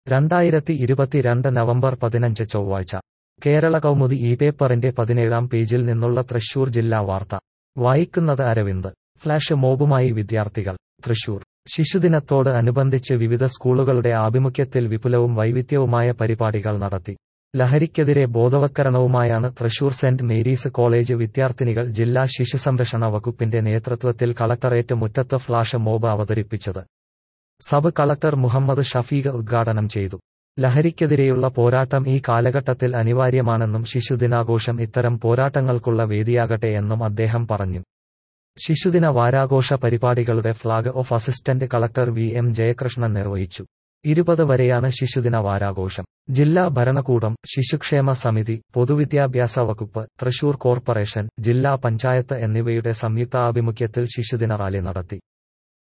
രണ്ടായിരത്തി ഇരുപത്തിരണ്ട് നവംബർ പതിനഞ്ച് ചൊവ്വാഴ്ച കേരള കൗമുദി ഈ പേപ്പറിന്റെ പതിനേഴാം പേജിൽ നിന്നുള്ള തൃശൂർ ജില്ലാ വാർത്ത വായിക്കുന്നത് അരവിന്ദ് ഫ്ലാഷ് മോബുമായി വിദ്യാർത്ഥികൾ തൃശൂർ ശിശുദിനത്തോട് അനുബന്ധിച്ച് വിവിധ സ്കൂളുകളുടെ ആഭിമുഖ്യത്തിൽ വിപുലവും വൈവിധ്യവുമായ പരിപാടികൾ നടത്തി ലഹരിക്കെതിരെ ബോധവത്കരണവുമായാണ് തൃശൂർ സെന്റ് മേരീസ് കോളേജ് വിദ്യാർത്ഥിനികൾ ജില്ലാ ശിശുസംരക്ഷണ വകുപ്പിന്റെ നേതൃത്വത്തിൽ കളക്ടറേറ്റ് മുറ്റത്ത് ഫ്ലാഷ് മോബ് അവതരിപ്പിച്ചത് സബ് കളക്ടർ മുഹമ്മദ് ഷഫീഖ് ഉദ്ഘാടനം ചെയ്തു ലഹരിക്കെതിരെയുള്ള പോരാട്ടം ഈ കാലഘട്ടത്തിൽ അനിവാര്യമാണെന്നും ശിശുദിനാഘോഷം ഇത്തരം പോരാട്ടങ്ങൾക്കുള്ള വേദിയാകട്ടെ എന്നും അദ്ദേഹം പറഞ്ഞു ശിശുദിന വാരാഘോഷ പരിപാടികളുടെ flag off assistant collector V M Jayakrishnan നിർവഹിച്ചു ഇരുപത് വരെയാണ് ശിശുദിന വാരാഘോഷം ജില്ലാ ഭരണകൂടം ശിശുക്ഷേമ സമിതി പൊതുവിദ്യാഭ്യാസ വകുപ്പ് തൃശൂർ കോർപ്പറേഷൻ ജില്ലാ പഞ്ചായത്ത് എന്നിവയുടെ സംയുക്താഭിമുഖ്യത്തിൽ ശിശുദിന റാലി നടത്തി